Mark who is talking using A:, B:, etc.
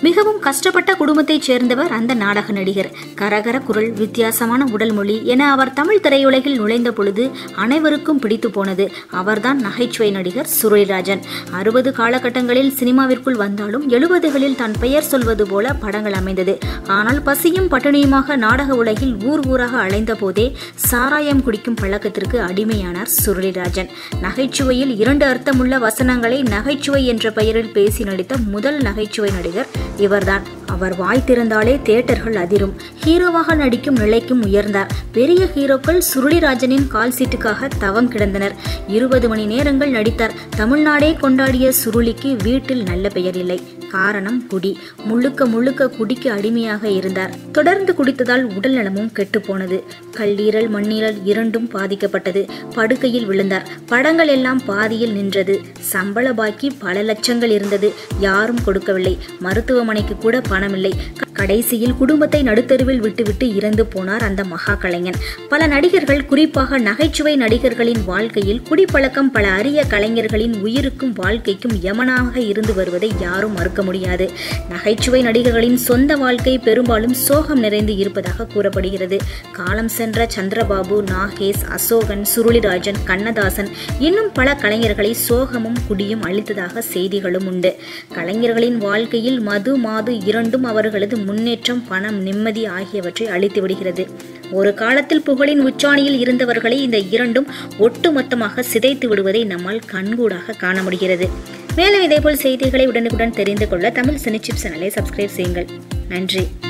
A: மிகவும் கஷ்டப்பட்ட குடும்பத்தைச் சேர்ந்தவர் அந்த நாடக நடிகர் கரகர குரல் வித்தியாசமான உடல் மொழி என அவர் தமிழ் திரையுலகில் நுழைந்த பொழுது அனைவருக்கும் பிடித்து போனது அவர்தான் நகைச்சுவை நடிகர் சுருளிராஜன் அறுபது காலகட்டங்களில் சினிமாவிற்குள் வந்தாலும் எழுபதுகளில் தன் பெயர் சொல்வது போல படங்கள் அமைந்தது ஆனால் பசியும் பட்டினியுமாக நாடக உலகில் ஊர் ஊராக அலைந்த போதே சாராயம் குடிக்கும் பழக்கத்திற்கு அடிமையானார் சுருளிராஜன் நகைச்சுவையில் இரண்டு அர்த்தமுள்ள வசனங்களை நகைச்சுவை என்ற பெயரில் பேசி நடித்த முதல் நகைச்சுவை நடிகர் இவர்தான் அவர் வாய் திறந்தாலே தியேட்டர்கள் அதிரும் ஹீரோவாக நடிக்கும் நிலைக்கும் உயர்ந்தார் பெரிய ஹீரோக்கள் சுருளிராஜனின் கால் சீட்டுக்காக தவம் கிடந்தனர் இருபது மணி நேரங்கள் நடித்தார் தமிழ்நாடே கொண்டாடிய சுருளிக்கு வீட்டில் நல்ல பெயர் இல்லை காரணம் குடி முழுக்க முழுக்க குடிக்கு அடிமையாக இருந்தார் தொடர்ந்து குடித்ததால் உடல் நலமும் கெட்டுப்போனது கல்லீரல் மண்ணீரல் இரண்டும் பாதிக்கப்பட்டது படுக்கையில் விழுந்தார் படங்கள் எல்லாம் பாதியில் நின்றது சம்பள பாக்கி பல லட்சங்கள் இருந்தது யாரும் கொடுக்கவில்லை மருத்துவமனைக்கு கூட பணமில்லை கடைசியில் குடும்பத்தை நடுத்தருவில் விட்டுவிட்டு இறந்து போனார் அந்த மகா கலைஞன் பல நடிகர்கள் குறிப்பாக நகைச்சுவை நடிகர்களின் வாழ்க்கையில் குடிப்பழக்கம் பல அரிய கலைஞர்களின் உயிருக்கும் வாழ்க்கைக்கும் யமனாக இருந்து வருவதை யாரும் மறுக்க முடியாது நகைச்சுவை நடிகர்களின் சொந்த வாழ்க்கை பெரும்பாலும் சோகம் நிறைந்து இருப்பதாக கூறப்படுகிறது காலம் சென்ற சந்திரபாபு நாகேஷ் அசோகன் சுருளிராஜன் கண்ணதாசன் இன்னும் பல கலைஞர்களை சோகமும் குடியும் அளித்ததாக செய்திகளும் உண்டு கலைஞர்களின் வாழ்க்கையில் மது மாது இரண்டும் அவர்களது முன்னேற்றம் பணம் நிம்மதி ஆகியவற்றை அளித்து விடுகிறது ஒரு காலத்தில் புகழின் உச்சாணியில் இருந்தவர்களை இந்த இரண்டும் ஒட்டுமொத்தமாக சிதைத்து விடுவதை நம்மால் கண்கூடாக காண முடிகிறது மேலும் இதேபோல் செய்திகளை உடனுக்குடன் தெரிந்து கொள்ள தமிழ் சினிச்சிப் சேனலை சப்ஸ்கிரைப் செய்யுங்கள் நன்றி